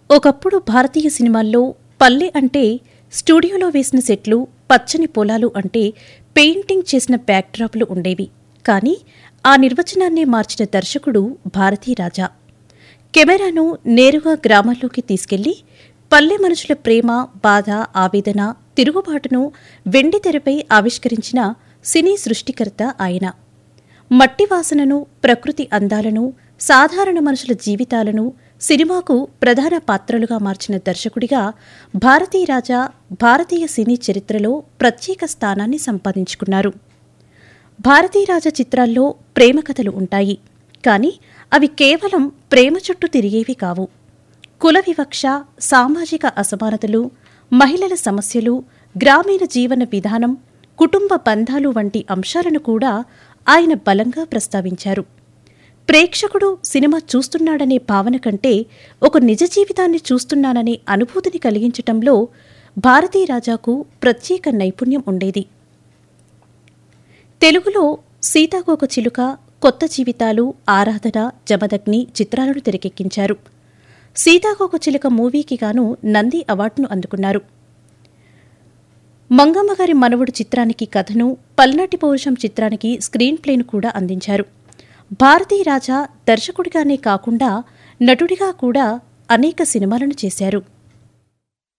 ఒకప్పుడు భారతీయ సినిమాల్లో పల్లె అంటే స్టూడియోలో వేసిన సెట్లు పచ్చని పొలాలు అంటే పెయింటింగ్ చేసిన బ్యాక్డ్రాప్లు ఉండేవి కానీ ఆ నిర్వచనాన్నే మార్చిన దర్శకుడు భారతీ రాజా కెమెరాను నేరుగా గ్రామాల్లోకి తీసుకెళ్లి పల్లె మనుషుల ప్రేమ బాధ ఆవేదన తిరుగుబాటును వెండి తెరపై ఆవిష్కరించిన సినీ సృష్టికర్త ఆయన మట్టి వాసనను ప్రకృతి అందాలను సాధారణ మనుషుల జీవితాలను సినిమాకు ప్రధాన పాత్రలుగా మార్చిన దర్శకుడిగా భారతీ రాజా భారతీయ సినీ చరిత్రలో ప్రత్యేక స్థానాన్ని సంపాదించుకున్నారు భారతీరాజా చిత్రాల్లో ప్రేమ కథలు ఉంటాయి కానీ అవి కేవలం ప్రేమ చుట్టూ తిరిగేవి కావు కుల వివక్ష సామాజిక అసమానతలు మహిళల సమస్యలు గ్రామీణ జీవన విధానం కుటుంబ బంధాలు వంటి అంశాలను కూడా ఆయన బలంగా ప్రస్తావించారు ప్రేక్షకుడు సినిమా చూస్తున్నాడనే భావన కంటే ఒక నిజ జీవితాన్ని చూస్తున్నాననే అనుభూతిని కలిగించటంలో భారతీ రాజాకు ప్రత్యేక నైపుణ్యం ఉండేది తెలుగులో సీతాకోక చిలుక కొత్త జీవితాలు ఆరాధన జమదగ్ని చిత్రాలను తెరకెక్కించారు సీతాకోక చిలుక మూవీకి గాను నంది అవార్డును అందుకున్నారు మంగమ్మగారి మనవడు చిత్రానికి కథను పల్నాటి పౌరుషం చిత్రానికి స్క్రీన్ ప్లేను కూడా అందించారు భారతీ రాజా దర్శకుడిగానే కాకుండా నటుడిగా కూడా అనేక సినిమాలను చేశారు